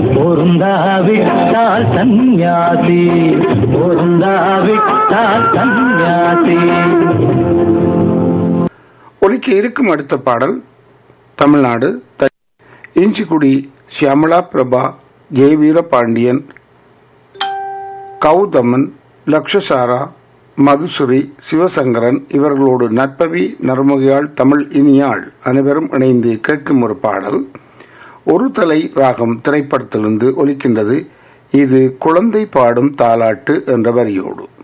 பொருந்தாவிட்டால் சந்நியாசி பொருந்தாவிட்டால் சந்நியாசி ஒலிக்க இருக்கும் அடுத்த பாடல் தமிழ்நாடு த- இஞ்சிக்குடி சியாமலா பிரபா ஜெயவீர பாண்டியன் கௌதமன் லக்ஷசாரா மதுசுரி சிவசங்கரன் இவர்களோடு நட்பவி நறுமுகையாள் தமிழ் இனியாள் அனைவரும் இணைந்து கேட்கும் ஒரு பாடல் ஒரு தலை ராகம் திரைப்படத்திலிருந்து ஒலிக்கின்றது இது குழந்தை பாடும் தாலாட்டு என்ற வரியோடு